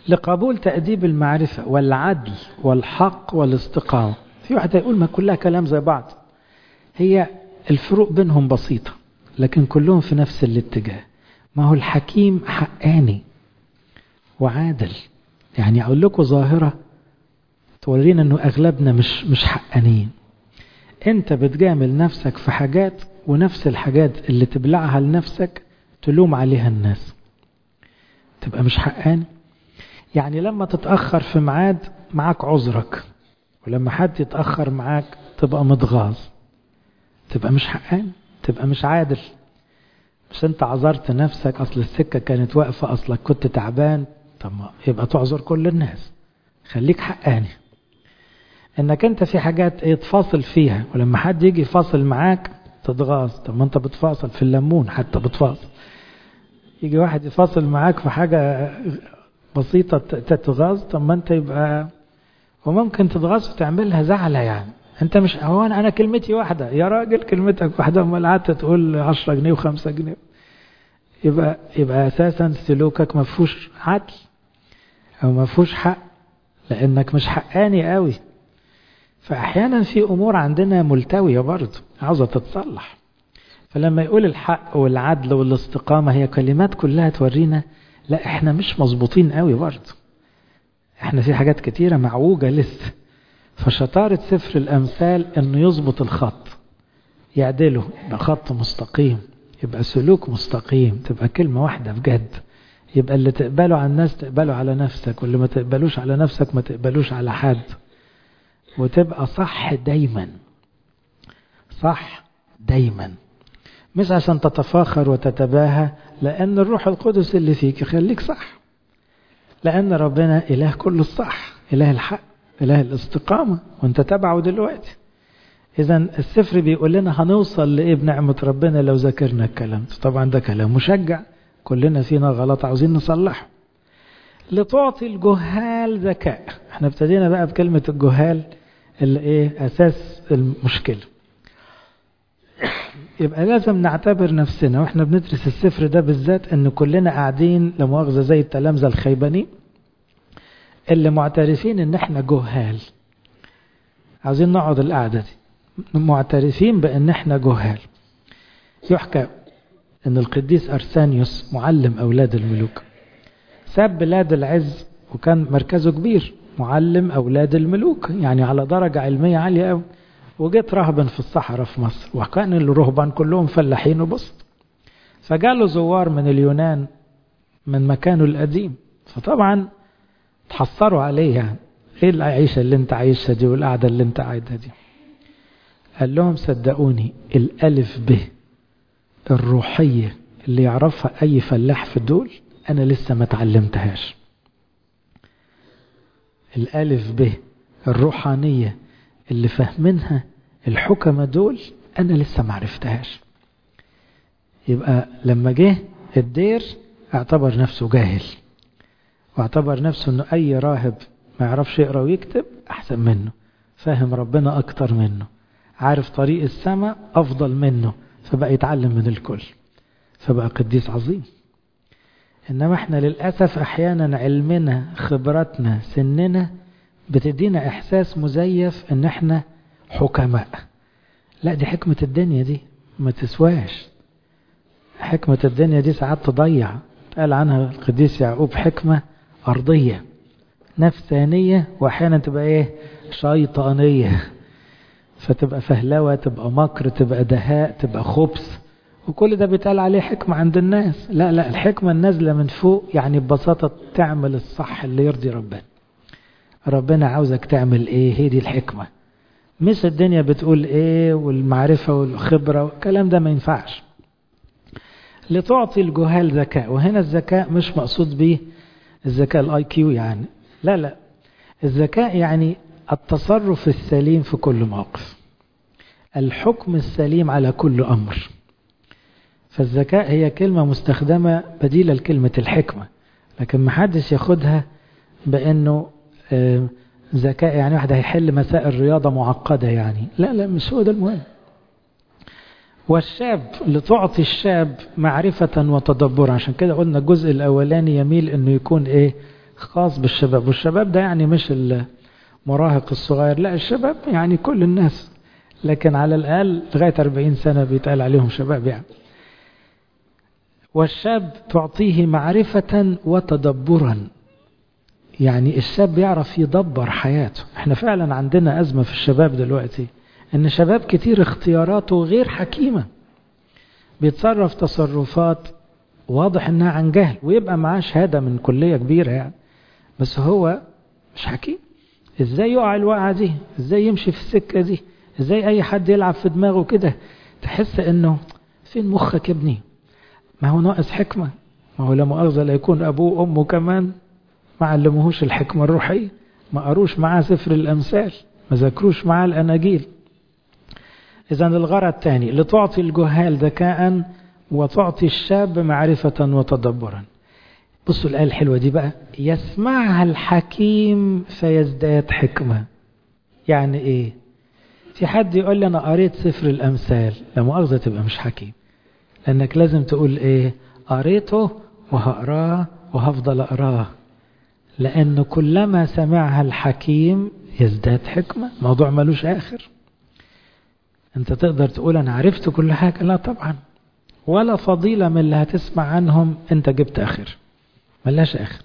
لقبول تأديب المعرفة والعدل والحق والاستقامة في واحد يقول ما كلها كلام زي بعض هي الفروق بينهم بسيطة لكن كلهم في نفس الاتجاه ما هو الحكيم حقاني وعادل يعني أقول لكم ظاهرة تورينا أنه أغلبنا مش مش حقانيين أنت بتجامل نفسك في حاجات ونفس الحاجات اللي تبلعها لنفسك تلوم عليها الناس تبقى مش حقاني يعني لما تتأخر في ميعاد معاك عذرك ولما حد يتأخر معاك تبقى متغاظ تبقى مش حقاني تبقى مش عادل مش انت عذرت نفسك اصل السكة كانت واقفة اصلك كنت تعبان طب يبقى تعذر كل الناس خليك حقاني انك انت في حاجات ايه تفاصل فيها ولما حد يجي يفاصل معاك تتغاظ طب ما انت بتفاصل في الليمون حتى بتفاصل يجي واحد يفاصل معاك في حاجة بسيطة تتغاظ طب ما انت يبقى وممكن تتغاظ وتعملها زعلة يعني انت مش هو انا كلمتي واحدة يا راجل كلمتك واحدة امال قعدت تقول 10 جنيه و5 جنيه يبقى يبقى اساسا سلوكك ما فيهوش عدل او ما فيهوش حق لانك مش حقاني قوي فاحيانا في امور عندنا ملتويه برضه عاوزه تتصلح فلما يقول الحق والعدل والاستقامه هي كلمات كلها تورينا لا احنا مش مظبوطين قوي برضه احنا في حاجات كتيره معوجه لسه فشطاره سفر الامثال انه يظبط الخط يعدله يبقى خط مستقيم يبقى سلوك مستقيم تبقى كلمه واحده بجد يبقى اللي تقبله على الناس تقبله على نفسك واللي ما تقبلوش على نفسك ما تقبلوش على حد وتبقى صح دايما صح دايما مش عشان تتفاخر وتتباهى لأن الروح القدس اللي فيك يخليك صح لأن ربنا إله كل الصح إله الحق إله الاستقامة وانت تبعه دلوقتي إذا السفر بيقول لنا هنوصل لإيه بنعمة ربنا لو ذاكرنا الكلام طبعا ده كلام مشجع كلنا فينا غلط عاوزين نصلحه لتعطي الجهال ذكاء احنا ابتدينا بقى بكلمة الجهال اللي ايه اساس المشكلة يبقى لازم نعتبر نفسنا واحنا بندرس السفر ده بالذات ان كلنا قاعدين لمؤاخذة زي التلامذة الخيبانين اللي معترفين ان احنا جهال عاوزين نقعد القعدة دي معترفين بان احنا جهال يحكى ان القديس ارسانيوس معلم اولاد الملوك ساب بلاد العز وكان مركزه كبير معلم أولاد الملوك يعني على درجة علمية عالية قوي وجيت رهبا في الصحراء في مصر وكان الرهبان كلهم فلاحين وبسط فجاله زوار من اليونان من مكانه القديم فطبعا تحصروا عليه يعني ايه العيشة اللي انت عايشها دي والقعدة اللي انت قاعدها دي قال لهم صدقوني الألف ب الروحية اللي يعرفها أي فلاح في دول أنا لسه ما اتعلمتهاش الألف ب الروحانية اللي فاهمينها الحكمة دول أنا لسه ما عرفتهاش يبقى لما جه الدير اعتبر نفسه جاهل واعتبر نفسه انه اي راهب ما يعرفش يقرا ويكتب احسن منه فاهم ربنا اكتر منه عارف طريق السماء افضل منه فبقى يتعلم من الكل فبقى قديس عظيم انما احنا للاسف احيانا علمنا خبرتنا سننا بتدينا احساس مزيف ان احنا حكماء لا دي حكمة الدنيا دي ما تسواش حكمة الدنيا دي ساعات تضيع قال عنها القديس يعقوب حكمة أرضية نفسانية وأحيانا تبقى إيه شيطانية فتبقى فهلوة تبقى مكر تبقى دهاء تبقى خبث وكل ده بيتقال عليه حكمة عند الناس لا لا الحكمة النازلة من فوق يعني ببساطة تعمل الصح اللي يرضي ربنا ربنا عاوزك تعمل ايه هي دي الحكمة مش الدنيا بتقول ايه والمعرفة والخبرة والكلام ده ما ينفعش لتعطي الجهال ذكاء وهنا الذكاء مش مقصود به الذكاء الاي كيو يعني لا لا الذكاء يعني التصرف السليم في كل موقف الحكم السليم على كل امر فالذكاء هي كلمة مستخدمة بديلة لكلمة الحكمة لكن ما حدش ياخدها بأنه ذكاء يعني واحد هيحل مسائل رياضة معقدة يعني لا لا مش هو ده المهم والشاب لتعطي الشاب معرفة وتدبرا عشان كده قلنا الجزء الأولاني يميل أنه يكون إيه خاص بالشباب والشباب ده يعني مش المراهق الصغير لا الشباب يعني كل الناس لكن على الأقل لغاية 40 سنة بيتقال عليهم شباب يعني والشاب تعطيه معرفة وتدبرا يعني الشاب يعرف يدبر حياته احنا فعلا عندنا أزمة في الشباب دلوقتي ان شباب كتير اختياراته غير حكيمة بيتصرف تصرفات واضح انها عن جهل ويبقى معاه شهادة من كلية كبيرة يعني بس هو مش حكيم ازاي يقع الوقعة دي ازاي يمشي في السكة دي ازاي اي حد يلعب في دماغه كده تحس انه فين مخك يا ابني ما هو ناقص حكمة ما هو لا مؤاخذة لا يكون ابوه وامه كمان ما علموهوش الحكمة الروحية ما قروش معاه سفر الامثال ما ذاكروش معاه الاناجيل اذا الغرض الثاني لتعطي الجهال ذكاء وتعطي الشاب معرفة وتدبرا بصوا الآية الحلوة دي بقى يسمعها الحكيم فيزداد حكمة يعني ايه في حد يقول لي انا قريت سفر الامثال لا مؤاخذة تبقى مش حكيم لانك لازم تقول ايه قريته وهقراه وهفضل اقراه لان كلما سمعها الحكيم يزداد حكمة موضوع ملوش اخر انت تقدر تقول انا عرفت كل حاجة لا طبعا ولا فضيلة من اللي هتسمع عنهم انت جبت اخر ملاش اخر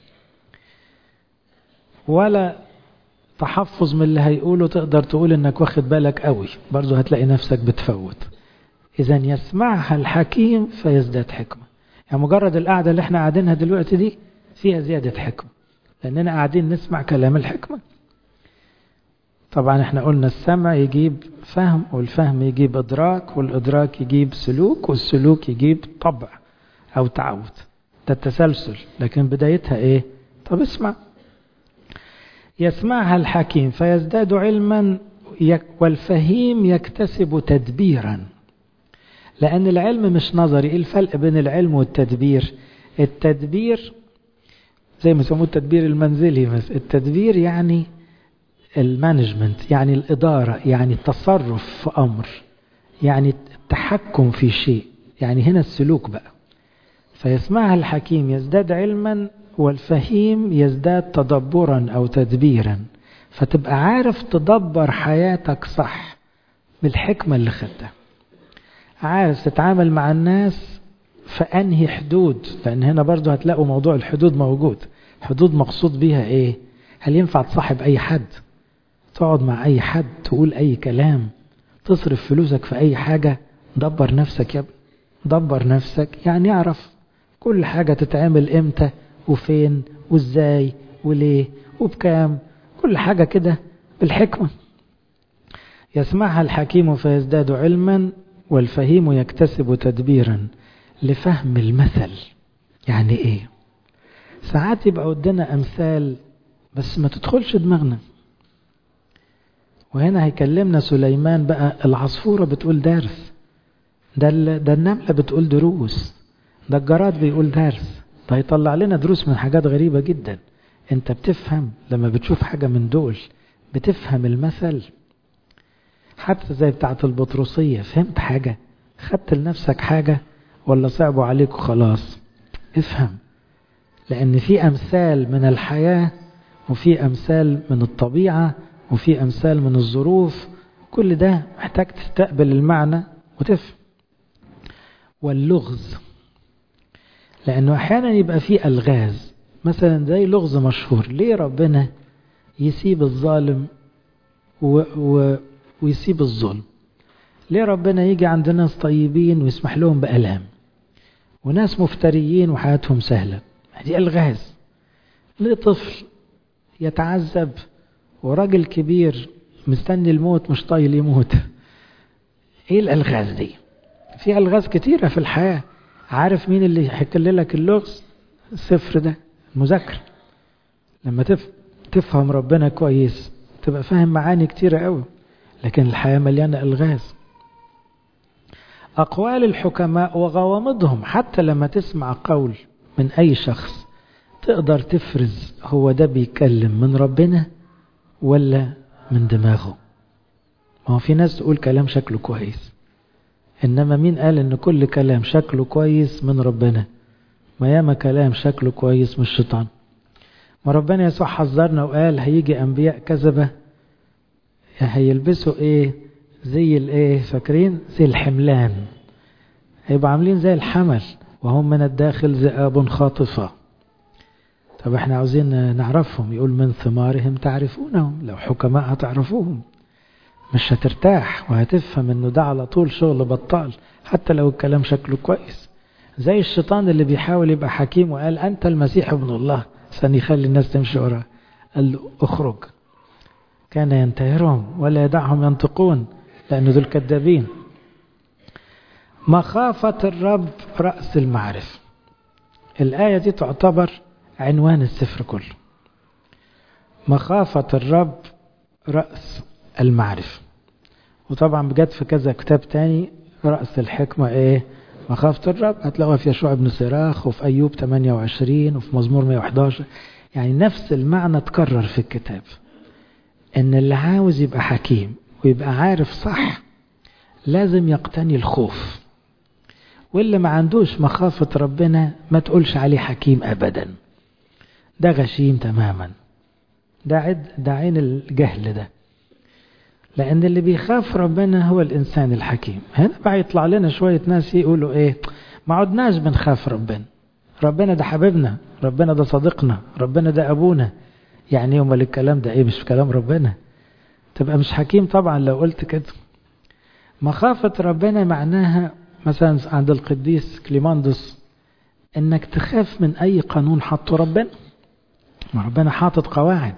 ولا تحفظ من اللي هيقوله تقدر تقول انك واخد بالك قوي برضو هتلاقي نفسك بتفوت اذا يسمعها الحكيم فيزداد حكمة يعني مجرد القعدة اللي احنا قاعدينها دلوقتي دي فيها زيادة حكمة لاننا قاعدين نسمع كلام الحكمة طبعا احنا قلنا السمع يجيب فهم والفهم يجيب ادراك والادراك يجيب سلوك والسلوك يجيب طبع او تعود ده التسلسل لكن بدايتها ايه طب اسمع يسمعها الحكيم فيزداد علما والفهيم يكتسب تدبيرا لأن العلم مش نظري إيه الفرق بين العلم والتدبير التدبير زي ما يسموه التدبير المنزلي بس التدبير يعني المانجمنت يعني الإدارة يعني التصرف في أمر يعني التحكم في شيء يعني هنا السلوك بقى فيسمعها الحكيم يزداد علما والفهيم يزداد تدبرا أو تدبيرا فتبقى عارف تدبر حياتك صح بالحكمة اللي خدتها عارف تتعامل مع الناس في أنهي حدود لأن هنا برضو هتلاقوا موضوع الحدود موجود حدود مقصود بيها إيه هل ينفع تصاحب أي حد تقعد مع أي حد تقول أي كلام تصرف فلوسك في أي حاجة دبر نفسك يا ابني دبر نفسك يعني اعرف كل حاجة تتعمل امتى وفين وازاي وليه وبكام كل حاجة كده بالحكمة يسمعها الحكيم فيزداد علما والفهيم يكتسب تدبيرا لفهم المثل يعني ايه ساعات يبقى قدنا امثال بس ما تدخلش دماغنا وهنا هيكلمنا سليمان بقى العصفورة بتقول درس ده, ده النملة بتقول دروس ده الجراد بيقول درس ده هيطلع لنا دروس من حاجات غريبة جدا انت بتفهم لما بتشوف حاجة من دول بتفهم المثل حتى زي بتاعة البطرسية فهمت حاجة خدت لنفسك حاجة ولا صعبوا عليك وخلاص افهم لأن في أمثال من الحياة وفي أمثال من الطبيعة وفي أمثال من الظروف كل ده محتاج تستقبل المعنى وتفهم واللغز لأنه أحيانا يبقى فيه ألغاز مثلا زي لغز مشهور ليه ربنا يسيب الظالم و و ويسيب الظلم ليه ربنا يجي عند ناس طيبين ويسمح لهم بألام وناس مفتريين وحياتهم سهلة دي ألغاز ليه طفل يتعذب وراجل كبير مستني الموت مش طايل يموت ايه الألغاز دي في ألغاز كتيرة في الحياة عارف مين اللي يحكي لك اللغز السفر ده المذاكرة لما تف... تفهم ربنا كويس تبقى فاهم معاني كتيرة قوي لكن الحياة مليانة ألغاز أقوال الحكماء وغوامضهم حتى لما تسمع قول من أي شخص تقدر تفرز هو ده بيتكلم من ربنا ولا من دماغه ما هو في ناس تقول كلام شكله كويس إنما مين قال إن كل كلام شكله كويس من ربنا ما ياما كلام شكله كويس من الشيطان ما ربنا يسوع حذرنا وقال هيجي أنبياء كذبة هيلبسوا إيه زي الإيه فاكرين زي الحملان هيبقوا عاملين زي الحمل وهم من الداخل ذئاب خاطفة طب احنا عاوزين نعرفهم يقول من ثمارهم تعرفونهم لو حكماء هتعرفوهم مش هترتاح وهتفهم انه ده على طول شغل بطال حتى لو الكلام شكله كويس زي الشيطان اللي بيحاول يبقى حكيم وقال انت المسيح ابن الله عشان يخلي الناس تمشي وراه قال له اخرج كان ينتهرهم ولا يدعهم ينطقون لأن دول كذابين مخافة الرب رأس المعرفة الآية دي تعتبر عنوان السفر كله مخافة الرب رأس المعرفة وطبعا بجد في كذا كتاب تاني رأس الحكمة ايه مخافة الرب هتلاقوها في يشوع بن سراخ وفي أيوب 28 وفي مزمور 111 يعني نفس المعنى تكرر في الكتاب ان اللي عاوز يبقى حكيم ويبقى عارف صح لازم يقتني الخوف واللي ما عندوش مخافة ربنا ما تقولش عليه حكيم أبدا ده غشيم تماما ده, عد ده عين الجهل ده لأن اللي بيخاف ربنا هو الإنسان الحكيم هنا بقى يطلع لنا شوية ناس يقولوا إيه ما عدناش بنخاف ربنا ربنا ده حبيبنا ربنا ده صديقنا ربنا ده أبونا يعني يوم الكلام ده إيه مش في كلام ربنا تبقى مش حكيم طبعا لو قلت كده مخافة ربنا معناها مثلا عند القديس كليماندوس انك تخاف من اي قانون حطه ربنا ما ربنا حاطط قواعد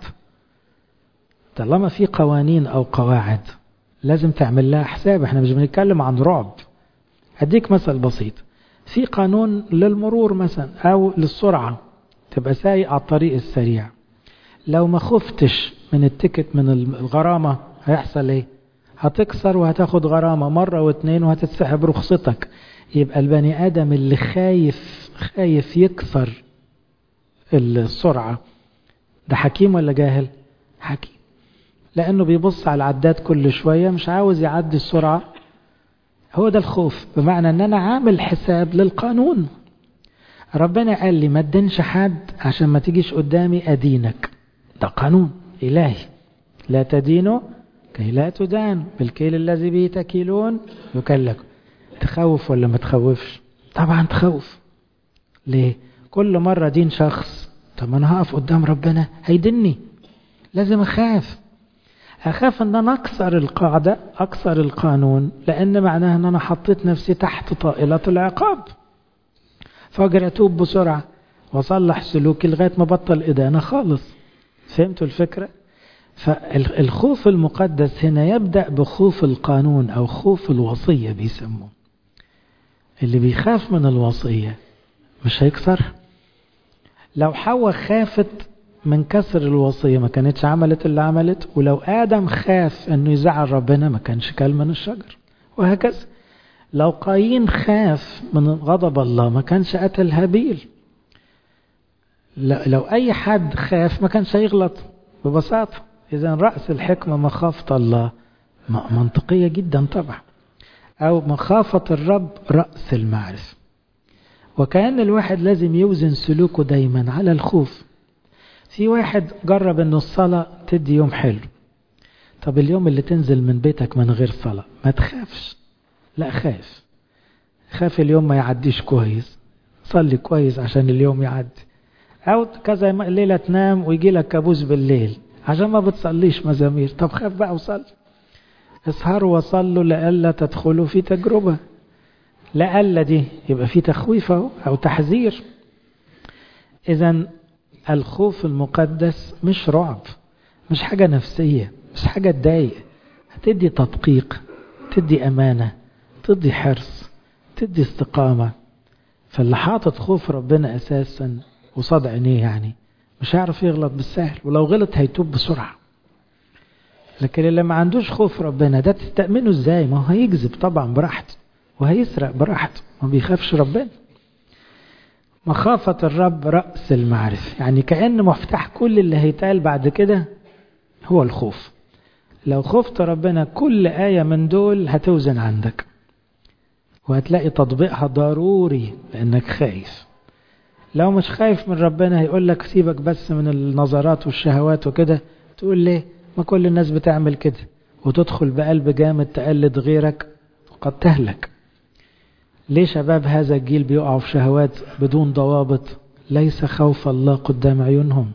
طالما في قوانين او قواعد لازم تعمل لها حساب احنا مش بنتكلم عن رعب هديك مثل بسيط في قانون للمرور مثلا او للسرعة تبقى سايق على الطريق السريع لو ما خفتش من التيكت من الغرامة هيحصل ايه هتكسر وهتاخد غرامة مرة واثنين وهتتسحب رخصتك يبقى البني آدم اللي خايف خايف يكسر السرعة ده حكيم ولا جاهل حكيم لأنه بيبص على العداد كل شوية مش عاوز يعدي السرعة هو ده الخوف بمعنى ان انا عامل حساب للقانون ربنا قال لي ما تدينش حد عشان ما تيجيش قدامي ادينك ده قانون الهي لا تدينوا كي لا تدان بالكيل الذي به تكيلون يكلك تخوف ولا ما تخوفش طبعا تخوف ليه كل مرة دين شخص طب انا هقف قدام ربنا هيدني لازم اخاف اخاف ان انا اكسر القاعدة اكسر القانون لان معناها ان انا حطيت نفسي تحت طائلة العقاب فاجر اتوب بسرعة واصلح سلوكي لغاية ما بطل ادانة خالص فهمتوا الفكرة فالخوف المقدس هنا يبدأ بخوف القانون أو خوف الوصية بيسموه اللي بيخاف من الوصية مش هيكسر لو حواء خافت من كسر الوصية ما كانتش عملت اللي عملت ولو آدم خاف أنه يزعل ربنا ما كانش كل من الشجر وهكذا لو قايين خاف من غضب الله ما كانش قتل هابيل لو أي حد خاف ما كانش هيغلط ببساطة إذا رأس الحكمة مخافة الله منطقية جدا طبعا أو مخافة الرب رأس المعرفة وكأن الواحد لازم يوزن سلوكه دايما على الخوف في واحد جرب أنه الصلاة تدي يوم حلو طب اليوم اللي تنزل من بيتك من غير صلاة ما تخافش لا خاف خاف اليوم ما يعديش كويس صلي كويس عشان اليوم يعدي أو كذا ليلة تنام ويجي لك كابوس بالليل عشان ما بتصليش مزامير طب خاف بقى وصلي اسهروا وصلوا لألا تدخلوا في تجربة لألا دي يبقى في تخويف أو تحذير إذا الخوف المقدس مش رعب مش حاجة نفسية مش حاجة تضايق هتدي تدقيق تدي أمانة تدي حرص تدي استقامة فاللي حاطط خوف ربنا أساسا وصاد عينيه يعني مش هيعرف يغلط بالسهل ولو غلط هيتوب بسرعة لكن اللي ما عندوش خوف ربنا ده تستأمنه ازاي ما هو هيكذب طبعا براحته وهيسرق براحته ما بيخافش ربنا مخافة الرب رأس المعرفة يعني كأن مفتاح كل اللي هيتقال بعد كده هو الخوف لو خفت ربنا كل آية من دول هتوزن عندك وهتلاقي تطبيقها ضروري لأنك خايف لو مش خايف من ربنا هيقول لك سيبك بس من النظرات والشهوات وكده تقول ليه ما كل الناس بتعمل كده وتدخل بقلب جامد تقلد غيرك وقد تهلك ليه شباب هذا الجيل بيقعوا في شهوات بدون ضوابط ليس خوف الله قدام عيونهم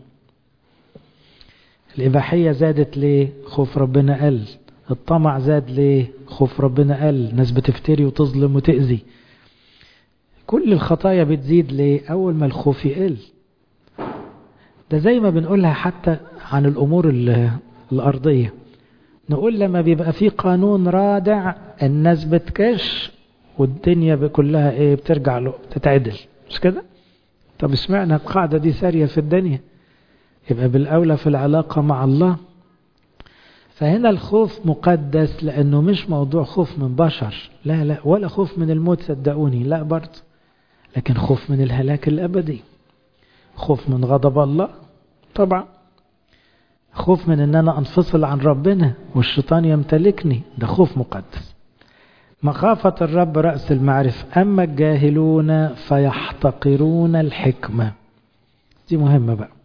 الإباحية زادت ليه خوف ربنا قل الطمع زاد ليه خوف ربنا قل ناس بتفتري وتظلم وتأذي كل الخطايا بتزيد ليه أول ما الخوف يقل ده زي ما بنقولها حتى عن الأمور الأرضية نقول لما بيبقى في قانون رادع الناس بتكش والدنيا كلها ايه بترجع له تتعدل مش كده طب اشمعنى القاعدة دي سارية في الدنيا يبقى بالأولى في العلاقة مع الله فهنا الخوف مقدس لأنه مش موضوع خوف من بشر لا لا ولا خوف من الموت صدقوني لا برضه لكن خوف من الهلاك الأبدي خوف من غضب الله طبعا خوف من ان انا انفصل عن ربنا والشيطان يمتلكني ده خوف مقدس مخافة الرب رأس المعرفة أما الجاهلون فيحتقرون الحكمة دي مهمة بقى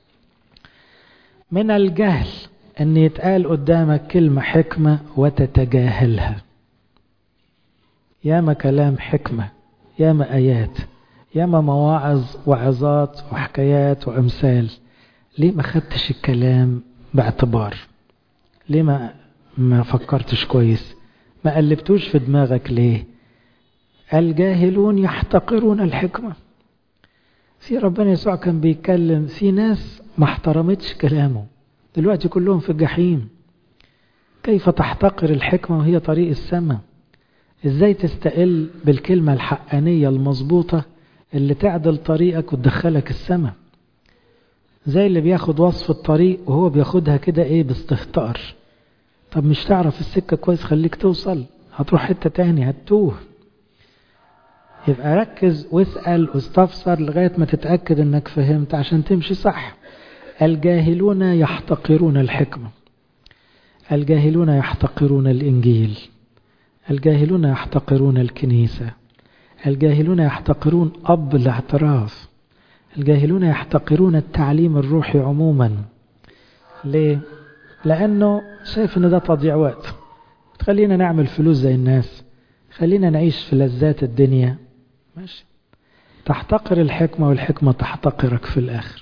من الجهل أن يتقال قدامك كلمة حكمة وتتجاهلها ياما كلام حكمة ياما آيات ياما مواعظ وعظات وحكايات وأمثال ليه ما خدتش الكلام باعتبار ليه ما ما فكرتش كويس ما قلبتوش في دماغك ليه الجاهلون يحتقرون الحكمة في ربنا يسوع كان بيتكلم في ناس ما احترمتش كلامه دلوقتي كلهم في الجحيم كيف تحتقر الحكمة وهي طريق السماء ازاي تستقل بالكلمة الحقانية المظبوطة اللي تعدل طريقك وتدخلك السماء زي اللي بياخد وصف الطريق وهو بياخدها كده ايه باستهتار طب مش تعرف السكة كويس خليك توصل هتروح حتة تاني هتتوه يبقى ركز واسأل واستفسر لغاية ما تتأكد انك فهمت عشان تمشي صح الجاهلون يحتقرون الحكمة الجاهلون يحتقرون الإنجيل الجاهلون يحتقرون الكنيسة الجاهلون يحتقرون أب الاعتراف الجاهلون يحتقرون التعليم الروحي عموما ليه؟ لأنه شايف أن ده تضيع وقت تخلينا نعمل فلوس زي الناس خلينا نعيش في لذات الدنيا ماشي تحتقر الحكمة والحكمة تحتقرك في الآخر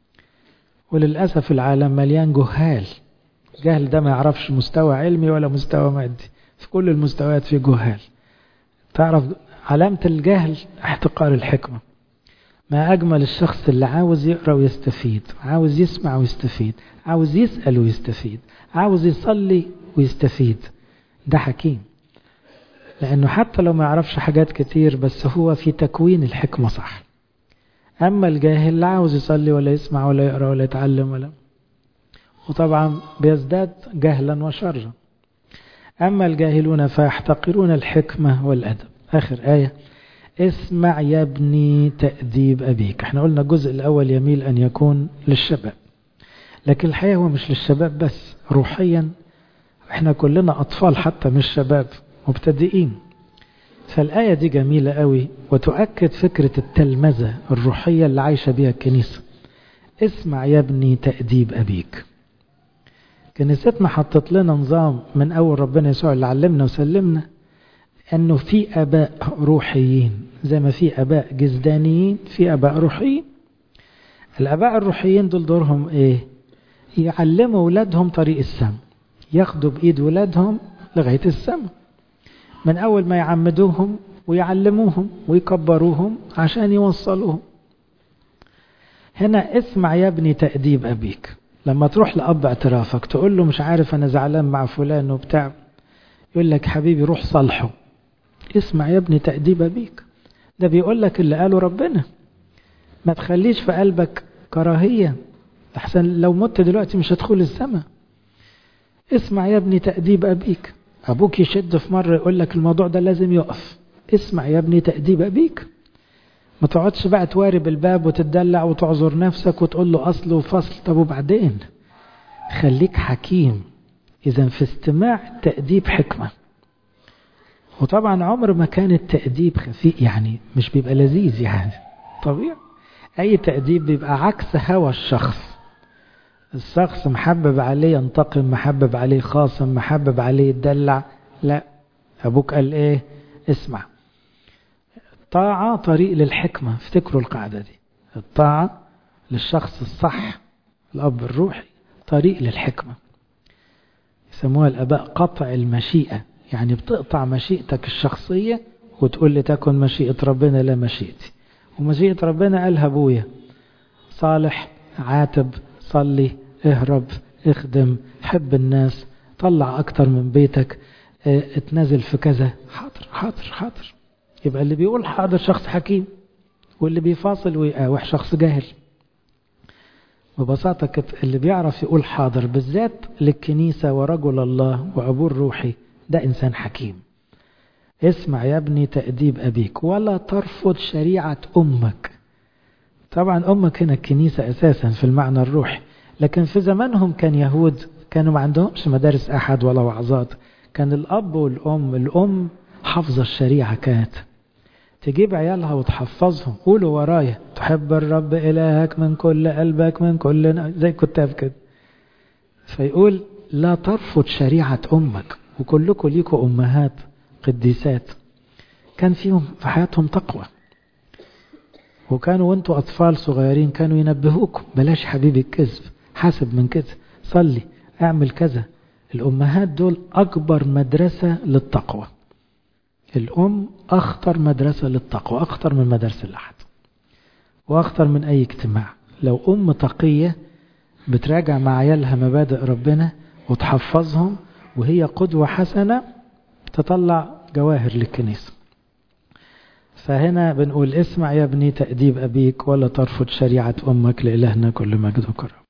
وللأسف العالم مليان جهال جهل ده ما يعرفش مستوى علمي ولا مستوى مادي في كل المستويات في جهال تعرف علامة الجهل احتقار الحكمة ما أجمل الشخص اللي عاوز يقرأ ويستفيد عاوز يسمع ويستفيد عاوز يسأل ويستفيد عاوز يصلي ويستفيد ده حكيم لأنه حتى لو ما يعرفش حاجات كتير بس هو في تكوين الحكمة صح أما الجاهل لا عاوز يصلي ولا يسمع ولا يقرأ ولا يتعلم ولا وطبعا بيزداد جهلا وشرا أما الجاهلون فيحتقرون الحكمة والأدب آخر آية اسمع يا ابني تأديب أبيك احنا قلنا الجزء الأول يميل أن يكون للشباب لكن الحقيقة هو مش للشباب بس روحيا احنا كلنا أطفال حتى مش شباب مبتدئين فالآية دي جميلة قوي وتؤكد فكرة التلمذة الروحية اللي عايشة بيها الكنيسة اسمع يا ابني تأديب أبيك كنيستنا حطت لنا نظام من أول ربنا يسوع اللي علمنا وسلمنا أنه في أباء روحيين زي ما في أباء جزدانيين في أباء روحيين الأباء الروحيين دول دورهم إيه يعلموا أولادهم طريق السماء ياخدوا بإيد أولادهم لغاية السماء من أول ما يعمدوهم ويعلموهم ويكبروهم عشان يوصلوهم هنا اسمع يا ابني تأديب أبيك لما تروح لأب اعترافك تقول له مش عارف أنا زعلان مع فلان وبتاع يقول لك حبيبي روح صالحه اسمع يا ابني تأديب أبيك ده بيقول لك اللي قاله ربنا ما تخليش في قلبك كراهية أحسن لو مت دلوقتي مش هتدخل السماء اسمع يا ابني تأديب أبيك أبوك يشد في مرة يقول لك الموضوع ده لازم يقف اسمع يا ابني تأديب أبيك ما تقعدش بقى توارب الباب وتدلع وتعذر نفسك وتقول له أصل وفصل طب وبعدين خليك حكيم إذا في استماع تأديب حكمة وطبعا عمر ما كان التأديب خفيف يعني مش بيبقى لذيذ يعني طبيعي أي تأديب بيبقى عكس هوى الشخص الشخص محبب عليه ينتقم محبب عليه خاصم محبب عليه يدلع لا أبوك قال إيه اسمع الطاعة طريق للحكمة افتكروا القاعدة دي الطاعة للشخص الصح الأب الروحي طريق للحكمة يسموها الآباء قطع المشيئة يعني بتقطع مشيئتك الشخصية وتقول لي تكن مشيئة ربنا لا مشيئتي ومشيئة ربنا قالها أبويا صالح عاتب صلي اهرب اخدم حب الناس طلع أكتر من بيتك اه اتنازل في كذا حاضر حاضر حاضر يبقى اللي بيقول حاضر شخص حكيم واللي بيفاصل ويقاوح شخص جاهل ببساطة اللي بيعرف يقول حاضر بالذات للكنيسة ورجل الله وأبوه الروحي ده إنسان حكيم اسمع يا ابني تأديب أبيك ولا ترفض شريعة أمك طبعا أمك هنا الكنيسة أساسا في المعنى الروحي لكن في زمانهم كان يهود كانوا ما عندهمش مدارس أحد ولا وعظات كان الأب والأم الأم حافظة الشريعة كانت تجيب عيالها وتحفظهم قولوا ورايا تحب الرب إلهك من كل قلبك من كل زي الكتاب كده فيقول لا ترفض شريعة أمك وكلكم ليكوا أمهات قديسات كان فيهم في حياتهم تقوى وكانوا وانتوا أطفال صغيرين كانوا ينبهوكم بلاش حبيبي الكذب حاسب من كده صلي اعمل كذا الأمهات دول أكبر مدرسة للتقوى الأم أخطر مدرسة للتقوى أخطر من مدارس الأحد وأخطر من أي اجتماع لو أم تقية بتراجع مع عيالها مبادئ ربنا وتحفظهم وهي قدوة حسنة تطلع جواهر للكنيسة فهنا بنقول اسمع يا ابني تأديب أبيك ولا ترفض شريعة أمك لإلهنا كل مجد وكرم